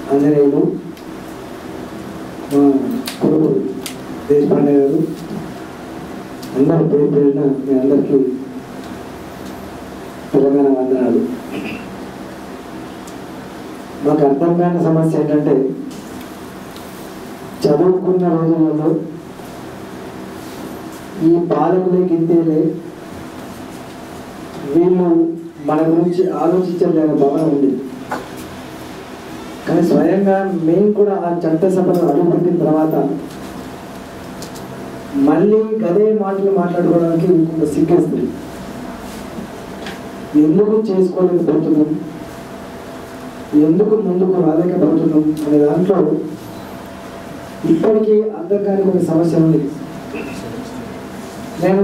ఆంజనేయులు మా కొడుకు దేశపాండే గారు అందరి పేరు పేరున మీ అందరికీ తెలంగాణ వందనాలు మాకు అర్థం కాని సమస్య ఏంటంటే చదువుకున్న రోజులలో ఈ పాలకులే గింతేలే వీళ్ళు మన గురించి ఆలోచించలేని భావన ఉంది కానీ స్వయంగా మేము కూడా ఆ చట్టసభలో అడుగుపెట్టిన తర్వాత మళ్ళీ గదే మాటలు మాట్లాడుకోవడానికి ఇంకొక సిగ్గేస్తుంది ఎందుకు చేసుకోలేకపోతున్నాం ఎందుకు ముందుకు రాలేకపోతున్నాం అనే దాంట్లో ఇప్పటికీ అర్థం కాని ఒక సమస్య ఉంది నేను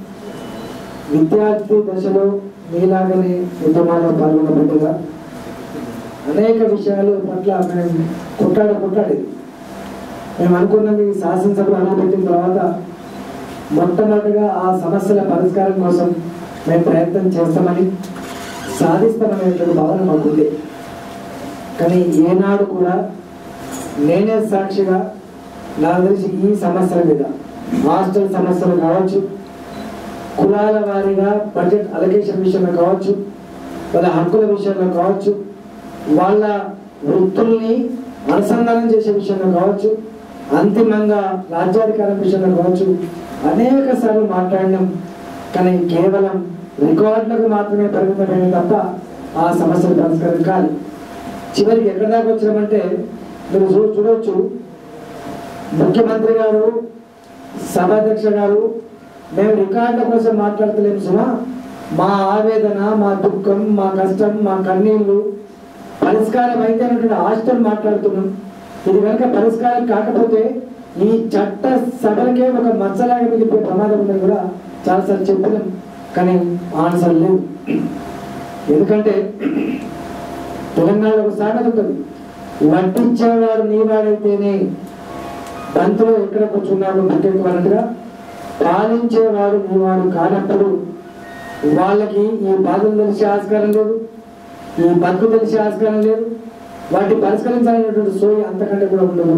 విద్యార్థి దశలో మీలాగనే ఉద్యమాల్లో పాల్గొన్న బిడ్డగా అనేక విషయాలు పట్ల మేము కొట్టాడ కొట్టాడేది మేము అనుకున్నది ఈ శాసనసభ అడుగుపెట్టిన తర్వాత మొట్టమొదటిగా ఆ సమస్యల పరిష్కారం కోసం మేము ప్రయత్నం చేస్తామని సాధిస్తామనేటువంటి భావన మాకుంది కానీ ఏనాడు కూడా నేనే సాక్షిగా నాకు తెలిసి ఈ సమస్యల మీద హాస్టల్ సమస్యలు కావచ్చు కులాల వారీగా బడ్జెట్ అలొకేషన్ విషయంలో కావచ్చు వాళ్ళ హక్కుల విషయంలో కావచ్చు వాళ్ళ వృత్తుల్ని అనుసంధానం చేసే విషయంలో కావచ్చు అంతిమంగా రాజ్యాధికారం విషయంలో కావచ్చు అనేక సార్లు మాట్లాడినాం కానీ కేవలం రికార్డులకు మాత్రమే పరిమితమైన తప్ప ఆ సమస్యలు పరిష్కారం కాదు చివరికి ఎక్కడి దాకా వచ్చినామంటే మీరు చూ చూడవచ్చు ముఖ్యమంత్రి గారు సభాధ్యక్ష గారు మేము రికార్డుల కోసం మాట్లాడతలేము సుమా మా ఆవేదన మా దుఃఖం మా కష్టం మా కన్నీళ్లు పరిష్కారం అయితే అనేటువంటి ఆశతో మాట్లాడుతున్నాం ఇది కనుక పరిష్కారం కాకపోతే ఈ చట్ట సభలకే ఒక మచ్చలాగా మిగిలిపోయే ప్రమాదం ఉందని కూడా చాలాసార్లు చెప్పినాం కానీ ఆన్సర్ లేవు ఎందుకంటే తెలంగాణలో ఒక సామెత ఉంటుంది వడ్డించేవాడు నీవాడైతేనే బంతులు ఎక్కడ కూర్చున్నాడు క్రికెట్ అన్నట్టుగా పాలించేవాడు నీవాడు కానప్పుడు వాళ్ళకి ఈ బాధలు తెలిసే ఆస్కారం లేదు ఈ బతుకు తెలిసే ఆస్కారం లేదు వాటిని పరిష్కరించాలనేటువంటి సోయి అంతకంటే కూడా ఉండదు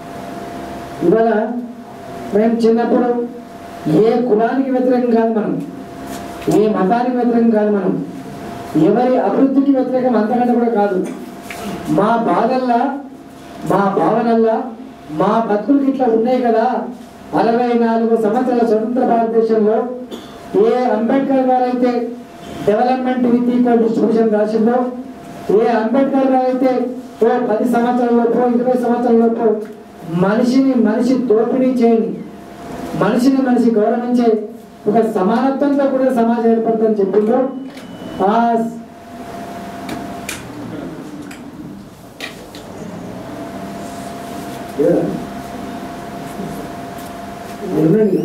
ఇవాళ మేము చిన్నప్పుడు ఏ కులానికి వ్యతిరేకం కాదు మనం ఏ మతానికి వ్యతిరేకం కాదు మనం ఎవరి అభివృద్ధికి వ్యతిరేకం అంతకంటే కూడా కాదు మా బాధల్లా మా భావనల్లా మా బతుకులకి ఇట్లా ఉన్నాయి కదా అరవై నాలుగు సంవత్సరాల స్వతంత్ర భారతదేశంలో ఏ అంబేద్కర్ గారు అయితే డెవలప్మెంట్ విత్ ఈక్వల్ డిస్ట్రిబ్యూషన్ రాసిందో ఏ అంబేద్కర్ గారు అయితే ఓ పది సంవత్సరాలలోపు ఇరవై సంవత్సరాలలోపు మనిషిని మనిషి దోపిడీ చేయని మనిషిని మనిషి గౌరవించే ఒక సమానత్వంతో కూడా సమాజం ఏర్పడుతుందని చెప్పిందో ఆ ఏదా? ఉండండి.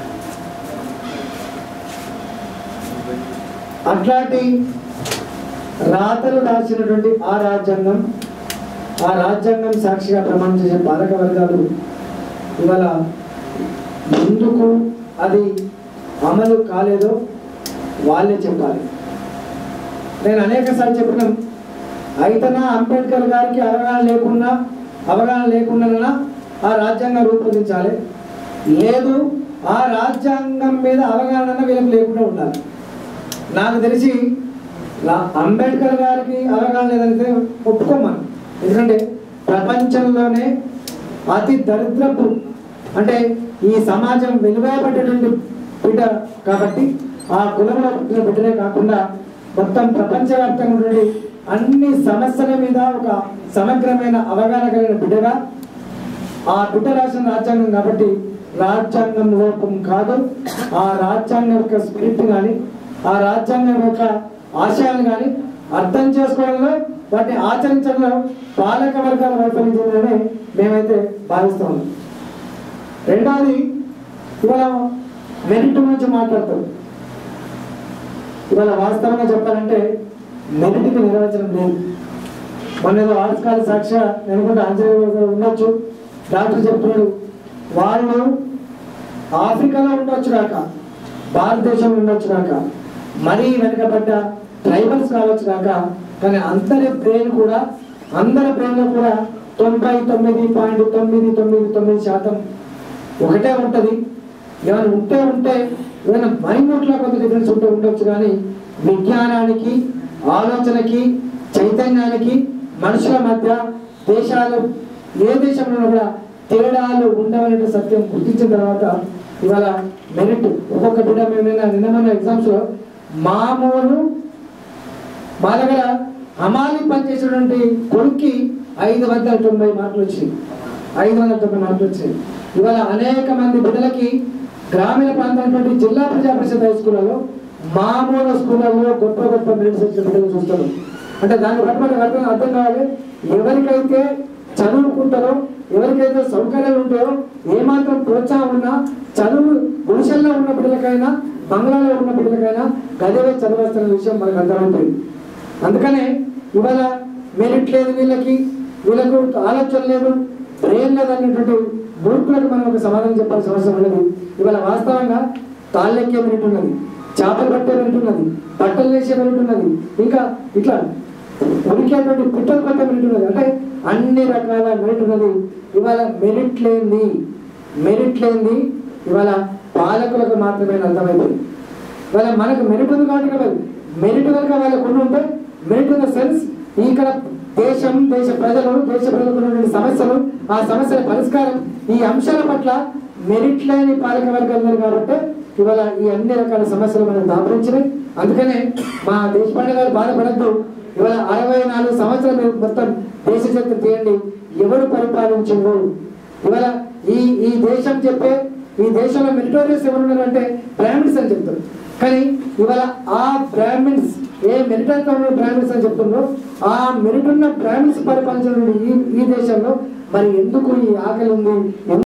అట్లాంటి రాతలు రాసినటువంటి ఆ రాజ్యాంగం ఆ రాజ్యాంగం సాక్షిగా ప్రమాణం చేసే పాలక వర్గాలు ఇవాళ ఎందుకు అది అమలు కాలేదో వాళ్ళే చెప్పాలి నేను అనేక సార్లు చెప్పినాం అయితేనా అంబేద్కర్ గారికి అవగాహన లేకున్నా అవగాహన లేకుండా ఆ రాజ్యాంగం రూపొందించాలి లేదు ఆ రాజ్యాంగం మీద అవగాహన వీళ్ళకి లేకుండా ఉండాలి నాకు తెలిసి లా- అంబేద్కర్ గారికి అవగాహన లేదంటే ఒప్పుకోమను ఎందుకంటే ప్రపంచంలోనే అతి దరిద్రపు అంటే ఈ సమాజం వెలువయబడ్డటువంటి బిడ్డ కాబట్టి ఆ కులంలో పుట్టిన బిడ్డనే కాకుండా మొత్తం ప్రపంచవ్యాప్తంగా ఉన్నటువంటి అన్ని సమస్యల మీద ఒక సమగ్రమైన అవగాహన కలిగిన బిడ్డగా ఆ బిడ్డ రాసిన రాజ్యాంగం కాబట్టి రాజ్యాంగం లోపం కాదు ఆ రాజ్యాంగం యొక్క స్పిరిట్ కానీ ఆ రాజ్యాంగం యొక్క ఆశయాలు కానీ అర్థం చేసుకోవడంలో వాటిని ఆచరించడంలో పాలక వర్గాల వైఫల్యం మేమైతే భావిస్తా ఉన్నాం రెండవది ఇవాళ మెరిట్ గురించి మాట్లాడతాం ఇవాళ వాస్తవంగా చెప్పాలంటే మెరిట్కి నిర్వచనం లేదు మొన్న ఏదో ఆర్ట్స్ కాలేజ్ సాక్షి నేను కూడా ఆంజనేయ గారు ఉండొచ్చు డాక్టర్ చెప్తున్నాడు వాళ్ళు ఆఫ్రికాలో ఉండొచ్చు కాక భారతదేశంలో ఉండొచ్చు కాక మరీ వెనకబడ్డ ట్రైబల్స్ కావచ్చు కాక కానీ అందరి బ్రెయిన్ కూడా అందరి బ్రెయిన్లో కూడా తొంభై తొమ్మిది పాయింట్ తొమ్మిది తొమ్మిది తొమ్మిది శాతం ఒకటే ఉంటుంది ఏమైనా ఉంటే ఉంటే ఏమైనా మైన్యూట్లో కొంత డిఫరెన్స్ ఉంటే ఉండొచ్చు కానీ విజ్ఞానానికి ఆలోచనకి చైతన్యానికి మనుషుల మధ్య దేశాలు ఏ దేశంలో కూడా తేడాలు ఉండవనే సత్యం గుర్తించిన తర్వాత ఇవాళ మెరిట్ ఒక్కొక్క బిడ్డ మేము నిన్న నిన్న మన ఎగ్జామ్స్లో మామూలు మా దగ్గర హమాలి పనిచేసినటువంటి కొడుక్కి ఐదు వందల తొంభై మార్కులు వచ్చినాయి ఐదు వందల తొంభై మార్కులు వచ్చినాయి ఇవాళ అనేక మంది బిడ్డలకి గ్రామీణ ప్రాంతాలటువంటి జిల్లా ప్రజా పరిషత్ హై స్కూళ్ళలో మామూలు స్కూళ్ళల్లో గొప్ప గొప్ప మెరిట్స్ వచ్చిన బిడ్డలు చూస్తారు అంటే దాన్ని బట్టి మనకు అర్థం అర్థం కావాలి ఎవరికైతే చదువుకుంటారో ఎవరికైతే సౌకర్యాలు ఉంటాయో ఏమాత్రం ప్రోత్సాహం ఉన్నా చదువు గుడిసెల్లో ఉన్న బిడ్డలకైనా బంగ్లాలో ఉన్న బిడ్డలకైనా గదివే చదవస్తున్న విషయం మనకు అర్థమైపోయింది అందుకనే ఇవాళ మెరిట్ లేదు వీళ్ళకి వీళ్ళకు ఆలోచన లేదు బ్రెయిన్ లేదు అనేటువంటి మూర్ఖులకు మనం ఒక సమాధానం చెప్పాల్సిన అవసరం ఉన్నది ఇవాళ వాస్తవంగా తాళ్ళెక్కే మెరిట్ ఉన్నది చేపలు పట్టే మెరిట్ ఉన్నది బట్టలు వేసే మెరిట్ ఉన్నది ఇంకా ఇట్లా ఉడికేటువంటి పిట్టలు పట్టే మెరిట్ ఉన్నది అంటే అన్ని రకాల మెరిట్ ఉన్నది ఇవాళ మెరిట్ లేనిది మెరిట్ లేనిది ఇవాళ పాలకులకు మాత్రమే అర్థమైపోయింది వాళ్ళ మనకు మెరిట్ ఉంది కాబట్టి కదా మెరిట్ కనుక వాళ్ళకు ఉండి ఉంటే మెరిట్ ఇన్ ద సెన్స్ ఇక్కడ దేశం దేశ ప్రజలు దేశ ప్రజలకు ఉన్నటువంటి సమస్యలు ఆ సమస్యల పరిష్కారం ఈ అంశాల పట్ల మెరిట్ లేని పాలక వర్గాలు ఉన్నారు కాబట్టి ఇవాళ ఈ అన్ని రకాల సమస్యలు మనం దాపరించినాయి అందుకనే మా దేశపాండే గారు బాధపడద్దు ఇవాళ అరవై నాలుగు సంవత్సరాలు మీరు మొత్తం దేశ చరిత్ర తీయండి ఎవరు పరిపాలించిండు ఇవాళ ఈ ఈ దేశం చెప్పే ఈ దేశంలో మెరిటోరియస్ ఎవరు ఉన్నారు అంటే బ్రాహ్మిన్స్ అని చెప్తారు కానీ ఇవాళ ఆ బ్రాహ్మిన్స్ ఏ మెరిటల్ ఉన్న బ్రాహ్మిన్స్ అని చెప్తుండ్రో ఆ మెరిట్ ఉన్న బ్రాహ్మిన్స్ పరిపాలించిన ఈ ఈ దేశంలో మరి ఎందుకు ఈ ఆకలి ఉంది